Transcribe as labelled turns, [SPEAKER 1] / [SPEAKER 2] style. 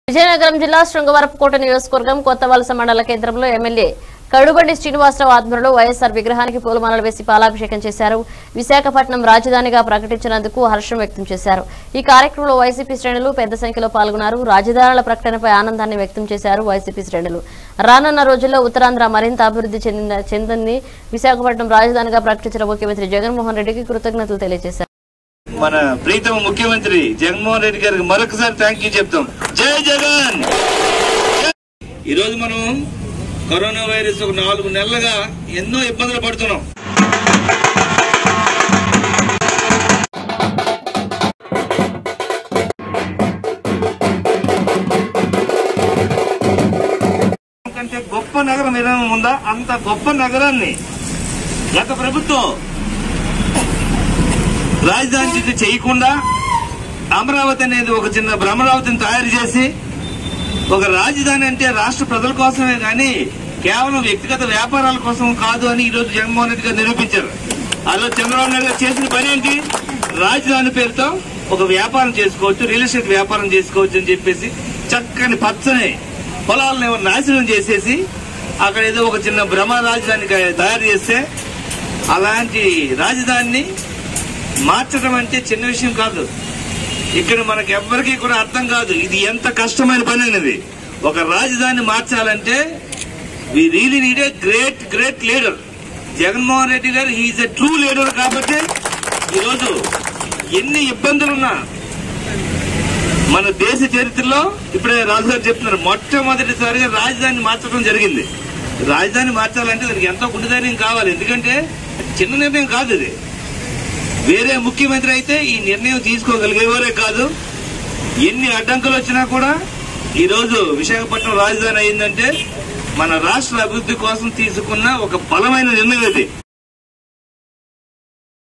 [SPEAKER 1] విజయనగరం జిల్లా శృంగవరపుకోట నియోజకవర్గం కొత్త వలస మండల కేంద్రంలో ఎమ్మెల్యే కడుబండి శ్రీనివాసరావు ఆధ్వర్యంలో వైఎస్ఆర్ విగ్రహానికి పూలమాలలు వేసి పాలాభిషేకం చేశారు విశాఖపట్నం రాజధానిగా ప్రకటించినందుకు హర్షం వ్యక్తం చేశారు ఈ కార్యక్రమంలో వైసీపీ శ్రేణులు పెద్ద సంఖ్యలో పాల్గొన్నారు రాజధానుల ప్రకటనపై ఆనందాన్ని వ్యక్తం చేశారు వైసీపీ శ్రేణులు రానున్న రోజుల్లో ఉత్తరాంధ్ర మరింత అభివృద్ధి చెందిన చెందింది విశాఖపట్నం రాజధానిగా ప్రకటించిన ముఖ్యమంత్రి జగన్మోహన్ రెడ్డికి కృతజ్ఞతలు తెలియజేశారు
[SPEAKER 2] మన ప్రీతమ ముఖ్యమంత్రి జగన్మోహన్ రెడ్డి గారికి మరొకసారి థ్యాంక్ యూ చెప్తాం జై జగన్ ఈ రోజు మనం కరోనా వైరస్ ఒక నాలుగు నెలలుగా ఎన్నో ఇబ్బందులు పడుతున్నాం కంటే గొప్ప నగరం ఏదైనా ఉందా అంత గొప్ప నగరాన్ని గత ప్రభుత్వం రాజధానికి చేయకుండా అమరావతి అనేది ఒక చిన్న భ్రమరావతిని తయారు చేసి ఒక రాజధాని అంటే రాష్ట్ర ప్రజల కోసమే కానీ కేవలం వ్యక్తిగత వ్యాపారాల కోసం కాదు అని ఈ రోజు జగన్మోహన్ రెడ్డి గారు నిరూపించారు ఆ రోజు చంద్రబాబు నాయుడు గారు చేసిన పని ఏంటి రాజధాని పేరుతో ఒక వ్యాపారం చేసుకోవచ్చు రియల్ ఎస్టేట్ వ్యాపారం చేసుకోవచ్చు అని చెప్పేసి చక్కని పచ్చని పొలాలను ఏమో నాశనం చేసేసి అక్కడ ఏదో ఒక చిన్న భ్రమ రాజధాని తయారు చేస్తే అలాంటి రాజధానిని మార్చడం అంటే చిన్న విషయం కాదు ఇక్కడ మనకి ఎవ్వరికీ కూడా అర్థం కాదు ఇది ఎంత కష్టమైన పని అనేది ఒక రాజధాని మార్చాలంటే we really need a great great leader Jaganmohan Reddy గారు హీఈస్ ఎ ట్రూ లీడర్ కాబట్టి ఈరోజు ఎన్ని ఇబ్బందులున్నా మన దేశ చరిత్రలో ఇప్పుడే రాజు గారు చెప్తున్నారు మొట్టమొదటిసారిగా రాజధాని మార్చడం జరిగింది రాజధాని మార్చాలంటే దానికి ఎంతో గుండెధైర్యం కావాలి ఎందుకంటే చిన్న నిర్ణయం కాదు ఇది వేరే ముఖ్యమంత్రి అయితే ఈ నిర్ణయం తీసుకోగలిగేవారే కాదు ఎన్ని అడ్డంకులు వచ్చినా కూడా ఈ రోజు విశాఖపట్నం రాజధాని అయిందంటే మన రాష్ట్ర అభివృద్ధి కోసం తీసుకున్న ఒక బలమైన నిర్ణయం ఇది